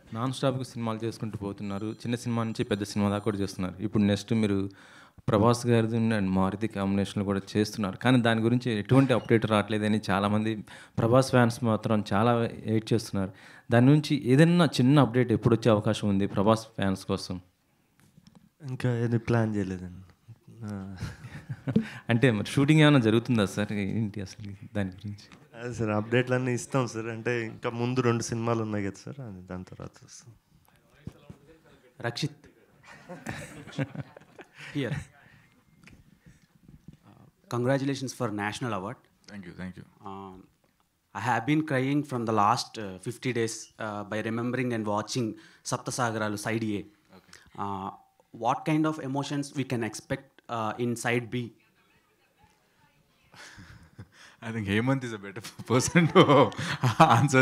Non స్టాప్గా సినిమాలు చేసుకుంటూ పోతున్నారు చిన్న సినిమా నుంచి పెద్ద సినిమా దాకా కూడా చేస్తున్నారు ఇప్పుడు నెక్స్ట్ మీరు ప్రభాస్ గారిది అండ్ మారుతి కాంబినేషన్లో కూడా చేస్తున్నారు కానీ దాని గురించి ఎటువంటి అప్డేట్ రావట్లేదని చాలామంది ప్రభాస్ ఫ్యాన్స్ మాత్రం చాలా వెయిట్ చేస్తున్నారు దాని నుంచి ఏదైనా చిన్న అప్డేట్ ఎప్పుడు వచ్చే అవకాశం ఉంది ప్రభాస్ ఫ్యాన్స్ కోసం ఇంకా ఏది ప్లాన్ చేయలేదండి ఆ, అంటే మరి షూటింగ్ ఏమైనా జరుగుతుందా సార్ ఏంటి అసలు దాని గురించి అదే సార్ అప్డేట్లు అన్నీ ఇస్తాం సార్ అంటే ఇంకా ముందు రెండు సినిమాలు ఉన్నాయి కదా సార్ అది దాని తర్వాత వస్తాం Rakshit here congratulations for national award Thank you, thank you. I have been crying from the last uh, 50 days uh, by remembering and watching Saptasagaralu Side A. Uh, what kind of emotions we can expect uh, in Side B? I think Hemant is a better person to answer